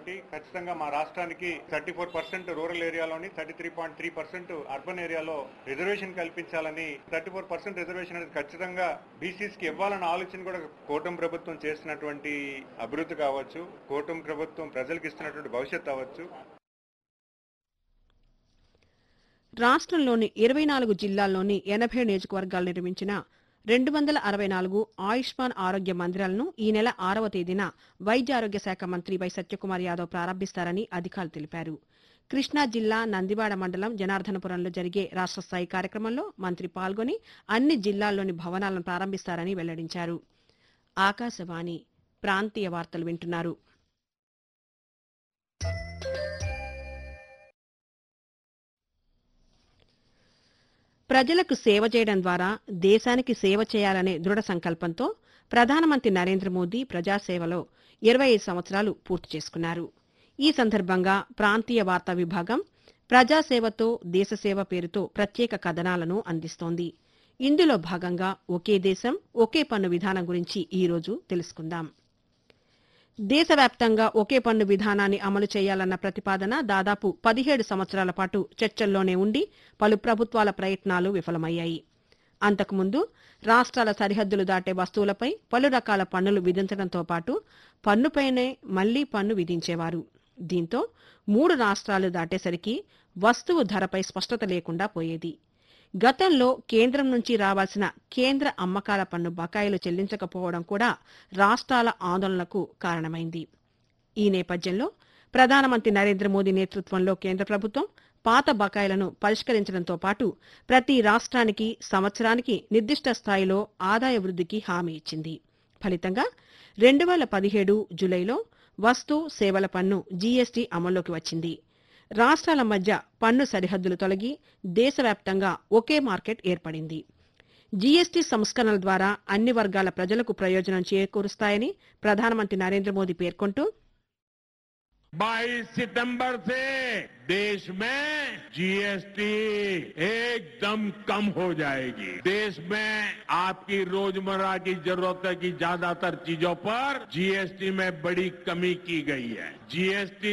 కాబట్టి ఖచ్చితంగా మా రాష్ట్రానికి థర్టీ ఫోర్ పర్సెంట్ రూరల్ ఏరియాలోని thirty three point three percent urban ఏరియాలో రిజర్వేషన్ కల్పించాలని థర్టీ ఫోర్ పర్సెంట్ రిజర్వేషన్ అనేది ఖచ్చితంగా బీసీస్ కి ఇవ్వాలన్న ఆలోచన కూడా కూటమి ప్రభుత్వం చేసినటువంటి అభివృద్ధి కావచ్చు కూటమి ప్రభుత్వం ప్రజలకు ఇస్తున్నటువంటి భవిష్యత్తు అవ్వచ్చు రాష్ట్రంలోని ఇరవై నాలుగు జిల్లాల్లోని ఎనభై నియోజకవర్గాలు నిర్మించిన రెండు వందల అరవై నాలుగు ఆయుష్మాన్ ఆరోగ్య మందిరాలను ఈ నెల ఆరవ తేదీన వైద్య ఆరోగ్య శాఖ మంత్రి వై సత్యకుమార్ యాదవ్ ప్రారంభిస్తారని అధికారులు తెలిపారు కృష్ణా జిల్లా నందివాడ మండలం జనార్దనపురంలో జరిగే రాష్ట్ర స్థాయి కార్యక్రమంలో మంత్రి పాల్గొని అన్ని జిల్లాల్లోని భవనాలను ప్రారంభిస్తారని వెల్లడించారు ఆకాశవాణి ప్రాంతీయ వార్తలు వింటున్నారు ప్రజలకు సేవ చేయడం ద్వారా దేశానికి సేవ చేయాలనే దృఢ సంకల్పంతో ప్రధానమంత్రి నరేంద్ర మోదీ ప్రజాసేవలో ఇరవై ఐదు సంవత్సరాలు పూర్తి చేసుకున్నారు ఈ సందర్భంగా ప్రాంతీయ వార్తా విభాగం ప్రజాసేవతో దేశసేవ పేరుతో ప్రత్యేక కథనాలను అందిస్తోంది ఇందులో భాగంగా ఒకే దేశం ఒకే పన్ను విధానం గురించి ఈ రోజు తెలుసుకుందాం దేశవ్యాప్తంగా ఒకే పన్ను విధానాన్ని అమలు చేయాలన్న ప్రతిపాదన దాదాపు పదిహేడు సంవత్సరాల పాటు చర్చల్లోనే ఉండి పలు ప్రభుత్వాల ప్రయత్నాలు విఫలమయ్యాయి అంతకుముందు రాష్ట్రాల సరిహద్దులు దాటే వస్తువులపై పలు రకాల పన్నులు విధించడంతో పాటు పన్నుపైనే మళ్లీ పన్ను విధించేవారు దీంతో మూడు రాష్ట్రాలు దాటేసరికి వస్తువు ధరపై స్పష్టత లేకుండా పోయేది గతంలో కేంద్రం నుంచి రావాల్సిన కేంద్ర అమ్మకాల పన్ను బకాయిలు చెల్లించకపోవడం కూడా రాష్ట్రాల ఆందోళనకు కారణమైంది ఈ నేపథ్యంలో ప్రధానమంత్రి నరేంద్ర మోదీ నేతృత్వంలో కేంద్ర ప్రభుత్వం పాత బకాయిలను పరిష్కరించడంతో పాటు ప్రతి రాష్ట్రానికి సంవత్సరానికి నిర్దిష్ట స్థాయిలో ఆదాయ వృద్ధికి హామీ ఇచ్చింది ఫలితంగా రెండు వేల పదిహేడు జులైలో వస్తు సేవల పన్ను జీఎస్టీ అమల్లోకి వచ్చింది రాష్ట్రాల మధ్య పన్ను సరిహద్దులు తొలగి దేశవ్యాప్తంగా ఒకే మార్కెట్ ఏర్పడింది జీఎస్టీ సంస్కరణల ద్వారా అన్ని వర్గాల ప్రజలకు ప్రయోజనం చేకూరుస్తాయని ప్రధానమంత్రి నరేంద్ర మోదీ పేర్కొంటూ 22 सितंबर से देश में जीएसटी एकदम कम हो जाएगी देश में आपकी रोजमर्रा की जरूरत की ज्यादातर चीजों पर जीएसटी में बड़ी कमी की गई है जीएसटी